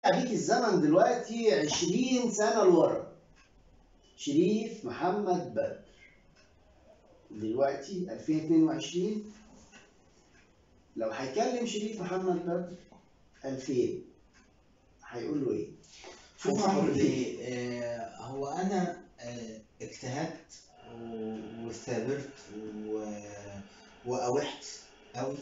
بيك الزمن دلوقتي 20 سنة لورا شريف محمد بدر دلوقتي 2022 لو هيكلم شريف محمد بدر 2000 هيقول له ايه؟ شوف هيفكر عمرو فيه. بيه آه، هو انا آه، اجتهدت و- وثابرت و- واوحت قوي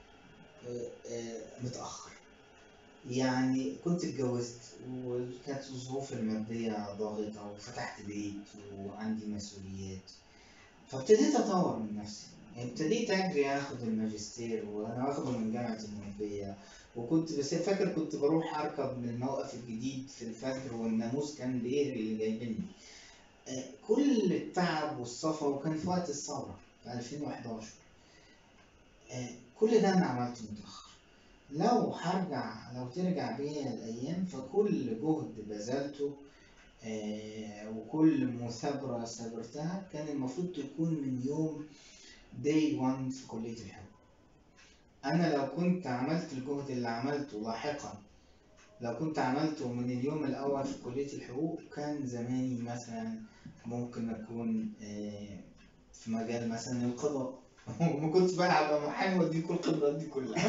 متاخر يعني كنت اتجوزت وكانت الظروف الماديه ضاغطه وفتحت بيت وعندي مسؤوليات فابتديت اطور من نفسي يعني ابتديت اجري اخد الماجستير وانا واخده من جامعه المنوفيه وكنت بس فاكر كنت بروح اركب من الموقف الجديد في الفجر والناموس كان بيهري اللي جايبني آه، كل التعب والصفا وكان في وقت الثوره في 2011 آه، كل ده انا عملته متاخر لو هرجع لو ترجع بيا الايام فكل جهد بذلته آه، وكل مثابرة ثابرتها كان المفروض تكون من يوم day one في كلية الحقوق أنا لو كنت عملت الجهد اللي عملته لاحقا لو كنت عملته من اليوم الأول في كلية الحقوق كان زماني مثلا ممكن أكون آه، في مجال مثلا القضاء وما كنتش بلعب أبقى محامي وأديكوا الخبرات دي كلها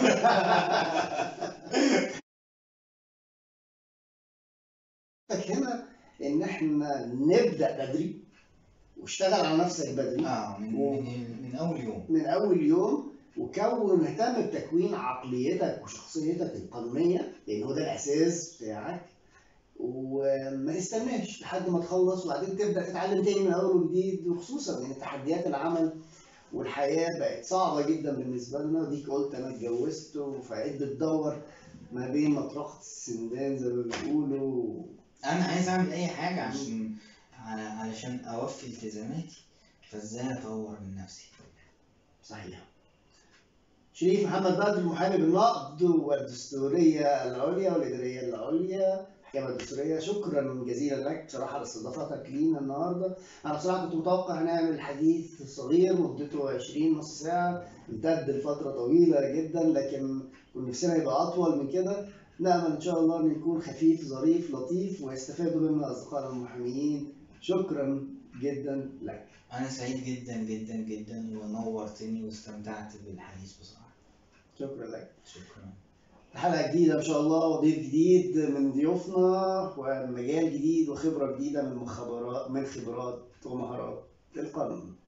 لك هنا ان احنا نبدا بدري واشتغل على نفسك بدري اه من و- من, من أول يوم من اول يوم وكون اهتم بتكوين عقليتك وشخصيتك القانونيه لان هو ده الاساس بتاعك وما تستناش لحد ما تخلص وبعدين تبدا تتعلم تاني من اول وجديد وخصوصا ان تحديات العمل والحياه بقت صعبه جدا بالنسبه لنا وديك قلت انا اتجوزت فقيت بتدور ما بين مطرقه السندان زي ما بيقولوا انا عايز اعمل اي حاجه عشان على- علشان اوفي التزاماتي فازاي اطور من نفسي صحيح شريف محمد بدر محامي بالنقد والدستورية العليا والإدارية العليا المحكمة الدستورية شكرا جزيلا لك بصراحة على استضافتك لينا النهاردة أنا بصراحة كنت متوقع نعمل حديث صغير مدته 20 نص ساعة امتد لفترة طويلة جدا لكن كنا نفسنا يبقى أطول من كده نأمل إن شاء الله إنه يكون خفيف ظريف لطيف ويستفادوا منا أصدقائنا المحاميين شكرا جدا لك انا سعيد جدا جدا جدا ونورتني واستمتعت بالحديث بصراحه شكرا لك شكرا حلقة جديدة إن شاء الله وضيف جديد من ضيوفنا ومجال جديد وخبرة جديدة من مخابرات من خبرات ومهارات القانون